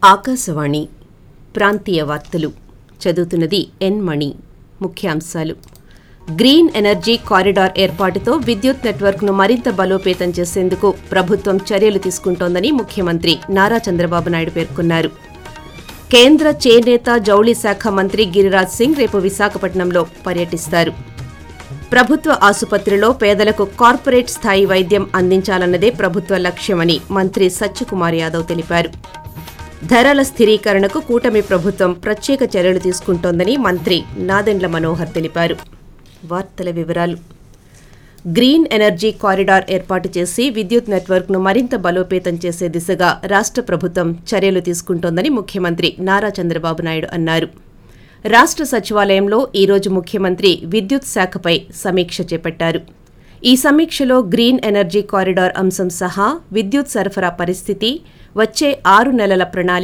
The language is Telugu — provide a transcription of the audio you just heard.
ఆకాశవాణి ప్రాంతీయ వార్తలు చదువుతున్నది ఎన్ మణి ముఖ్యాంశాలు గ్రీన్ ఎనర్జీ కారిడార్ ఏర్పాటుతో విద్యుత్ నెట్వర్క్ను మరింత బలోపేతం చేసేందుకు ప్రభుత్వం చర్యలు తీసుకుంటోందని ముఖ్యమంత్రి నారా చంద్రబాబు నాయుడు పేర్కొన్నారు కేంద్ర చేనేత జౌళి శాఖ మంత్రి గిరిరాజ్ సింగ్ రేపు విశాఖపట్నంలో పర్యటిస్తారు ప్రభుత్వ ఆసుపత్రిలో పేదలకు కార్పొరేట్ స్థాయి వైద్యం అందించాలన్నదే ప్రభుత్వ లక్ష్యమని మంత్రి సత్యకుమార్ యాదవ్ తెలిపారు ధరల స్థిరీకరణకు కూటమి ప్రభుత్వం ప్రత్యేక చర్యలు తీసుకుంటోందని మంత్రి నాదెండ్ల మనోహర్ తెలిపారు వార్తల వివరాలు గ్రీన్ ఎనర్జీ కారిడార్ ఏర్పాటు చేసి విద్యుత్ నెట్వర్క్ను మరింత బలోపేతం చేసే దిశగా రాష్ట్ర ప్రభుత్వం చర్యలు తీసుకుంటోందని ముఖ్యమంత్రి నారా చంద్రబాబు నాయుడు అన్నారు రాష్ట్ర సచివాలయంలో ఈరోజు ముఖ్యమంత్రి విద్యుత్ శాఖపై సమీక్ష చేపట్టారు ఈ సమీక్షలో గ్రీన్ ఎనర్జీ కారిడార్ అంశం సహా విద్యుత్ సరఫరా పరిస్థితి వచ్చే ఆరు నెలల ప్రణాళిక